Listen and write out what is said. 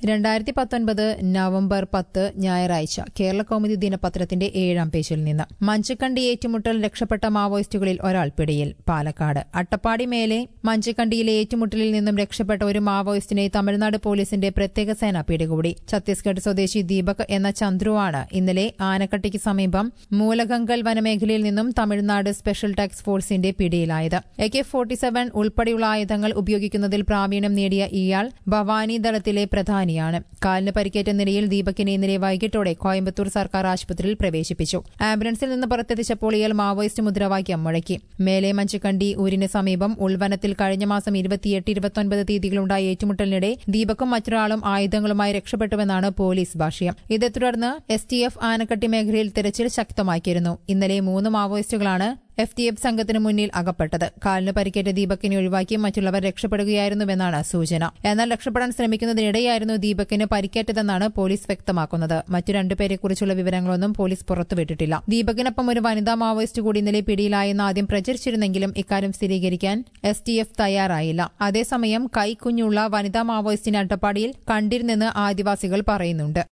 രണ്ടായിരത്തി പത്തൊൻപത് നവംബർ പത്ത് ഞായറാഴ്ച കേരള കൗമുദി ദിനപത്രത്തിന്റെ ഏഴാം പേജിൽ നിന്ന് മഞ്ചക്കണ്ടി ഏറ്റുമുട്ടൽ രക്ഷപ്പെട്ട മാവോയിസ്റ്റുകളിൽ ഒരാൾ പിടിയിൽ പാലക്കാട് അട്ടപ്പാടി മേലെ മഞ്ചക്കണ്ടിയിലെ ഏറ്റുമുട്ടലിൽ നിന്നും രക്ഷപ്പെട്ട ഒരു മാവോയിസ്റ്റിനെ തമിഴ്നാട് പോലീസിന്റെ പ്രത്യേക സേന പിടികൂടി ഛത്തീസ്ഗഡ് സ്വദേശി ദീപക് എന്ന ചന്ദ്രുവാണ് ഇന്നലെ ആനക്കട്ടിക്ക് സമീപം മൂലഗങ്കൽ വനമേഖലയിൽ നിന്നും തമിഴ്നാട് സ്പെഷ്യൽ ടാസ്ക് ഫോഴ്സിന്റെ പിടിയിലായത് എ കെ ഫോർട്ടി സെവൻ ഉൾപ്പെടെയുള്ള ആയുധങ്ങൾ ഉപയോഗിക്കുന്നതിൽ പ്രാവീണ്യം നേടിയ ഇയാൾ ഭവാനി ദളത്തിലെ പ്രധാനിയാണ് കാലിന് പരിക്കേറ്റ നിലയിൽ ദീപകിനെ ഇന്നലെ വൈകിട്ടോടെ കോയമ്പത്തൂർ സർക്കാർ ആശുപത്രിയിൽ പ്രവേശിപ്പിച്ചു ആംബുലൻസിൽ നിന്ന് പുറത്തെത്തിച്ചപ്പോൾ ഇയാൾ മാവോയിസ്റ്റ് മുദ്രാവാക്യം മുഴക്കി മേലെ മഞ്ചക്കണ്ടി ഊരിന് സമീപം ഉൾവനത്തിൽ കഴിഞ്ഞ മാസം ഇരുപത്തിയെട്ട് ഇരുപത്തൊൻപത് തീയതികളുണ്ടായ ഏറ്റുമുട്ടലിനിടെ ദീപക്കും മറ്റൊരാളും ആയുധങ്ങളുമായി രക്ഷപ്പെട്ടുവെന്നാണ് പോലീസ് ഭാഷ്യം ഇതേ തുടർന്ന് എസ് ടി എഫ് ആനക്കട്ടി മേഖലയിൽ തിരച്ചിൽ ശക്തമാക്കിയിരുന്നു ഇന്നലെ മൂന്ന് മാവോയിസ്റ്റുകളാണ് എഫ് ടി എഫ് സംഘത്തിന് മുന്നിൽ അകപ്പെട്ടത് കാലിന് പരിക്കേറ്റ ദീപക്കിനെ ഒഴിവാക്കി മറ്റുള്ളവർ രക്ഷപ്പെടുകയായിരുന്നുവെന്നാണ് സൂചന എന്നാൽ രക്ഷപ്പെടാൻ ശ്രമിക്കുന്നതിനിടെയായിരുന്നു ദീപക്കിന് പരിക്കേറ്റതെന്നാണ് പോലീസ് വ്യക്തമാക്കുന്നത് മറ്റു രണ്ടുപേരെക്കുറിച്ചുള്ള വിവരങ്ങളൊന്നും പോലീസ് പുറത്തുവിട്ടിട്ടില്ല ദീപകിനൊപ്പം ഒരു വനിതാ മാവോയിസ്റ്റ് കൂടി ഇന്നലെ പിടിയിലായെന്ന് ആദ്യം പ്രചരിച്ചിരുന്നെങ്കിലും ഇക്കാര്യം സ്ഥിരീകരിക്കാൻ എസ് ടി എഫ് തയ്യാറായില്ല അതേസമയം കൈക്കുഞ്ഞുള്ള വനിതാ മാവോയിസ്റ്റിനെ അട്ടപ്പാടിയിൽ കണ്ടിരുന്നെന്ന് ആദിവാസികൾ പറയുന്നുണ്ട്